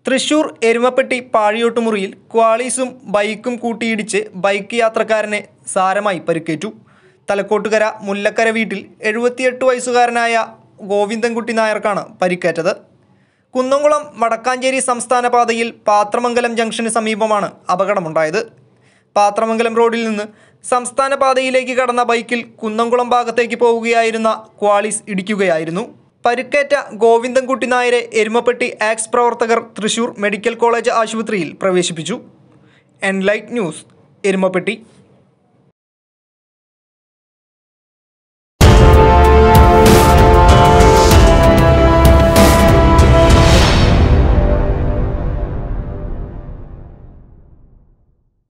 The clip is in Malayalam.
തൃശൂർ എരുമപ്പെട്ടി പാഴിയോട്ടുമുറിയിൽ ക്വാളീസും ബൈക്കും കൂട്ടിയിടിച്ച് ബൈക്ക് യാത്രക്കാരനെ സാരമായി പരിക്കേറ്റു തലക്കോട്ടുകര മുല്ലക്കര വീട്ടിൽ എഴുപത്തിയെട്ട് വയസ്സുകാരനായ ഗോവിന്ദൻകുട്ടി നായർക്കാണ് പരിക്കേറ്റത് കുന്നംകുളം വടക്കാഞ്ചേരി സംസ്ഥാന പാതയിൽ പാത്രമംഗലം ജംഗ്ഷന് സമീപമാണ് അപകടമുണ്ടായത് പാത്രമംഗലം റോഡിൽ നിന്ന് സംസ്ഥാന പാതയിലേക്ക് കടന്ന ബൈക്കിൽ കുന്നംകുളം ഭാഗത്തേക്ക് പോവുകയായിരുന്ന ക്വാളിസ് ഇടിക്കുകയായിരുന്നു പരിക്കേറ്റ ഗോവിന്ദൻകുട്ടി നായരെ എരുമപ്പെട്ടി ആക്സ് പ്രവർത്തകർ തൃശൂർ മെഡിക്കൽ കോളേജ് ആശുപത്രിയിൽ പ്രവേശിപ്പിച്ചു എൻലൈറ്റ് ന്യൂസ് എരുമപ്പെട്ടി